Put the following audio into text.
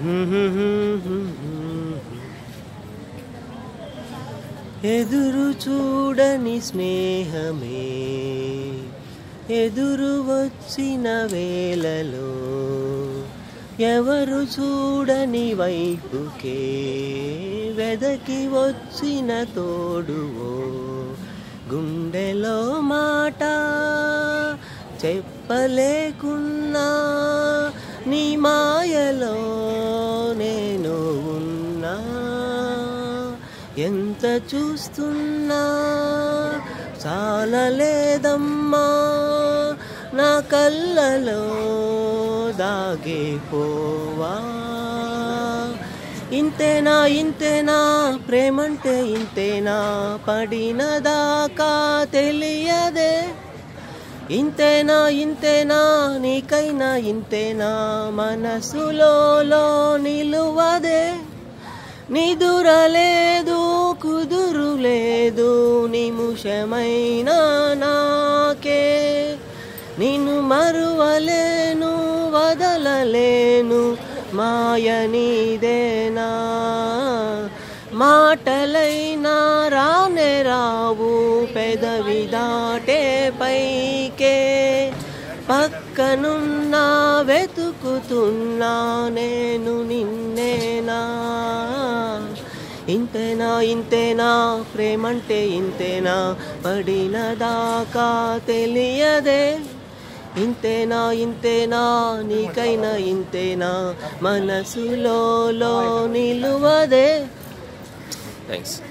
ఎదురు చూడని స్నేహమే ఎదురు వచ్చిన వేళలో ఎవరు చూడని వైపుకే వెదకి వచ్చిన తోడువో గుండెలో మాట చెప్పలేకున్నా నీ మాయలో నేను ఉన్నా ఎంత చూస్తున్నా చాలలేదమ్మా నా కళ్ళలో దాగిపోవా ఇంతేనా ఇంతేనా ప్రేమంటే ఇంతేనా పడిన దాకా తెలియదే ఇంతేనా ఇంతేనా నీకైనా ఇంతేనా మనసులో నిలువదే నిదురలేదు కుదురు లేదు నిముషమైనా నాకే నిన్ను మరువలేను వదలలేను మాయ నీదేనా మాటలైనా రానే రావు పెదవి దాటే పైకే పక్కనున్నా వెతుకుతున్నా నేను నిన్నేనా ఇంతేనా ఇంతేనా ప్రేమంటే ఇంతేనా పడిన దాకా తెలియదే ఇంతేనా ఇంతేనా నీకైనా ఇంతేనా మనసులో నిలువదే థ్యాంక్స్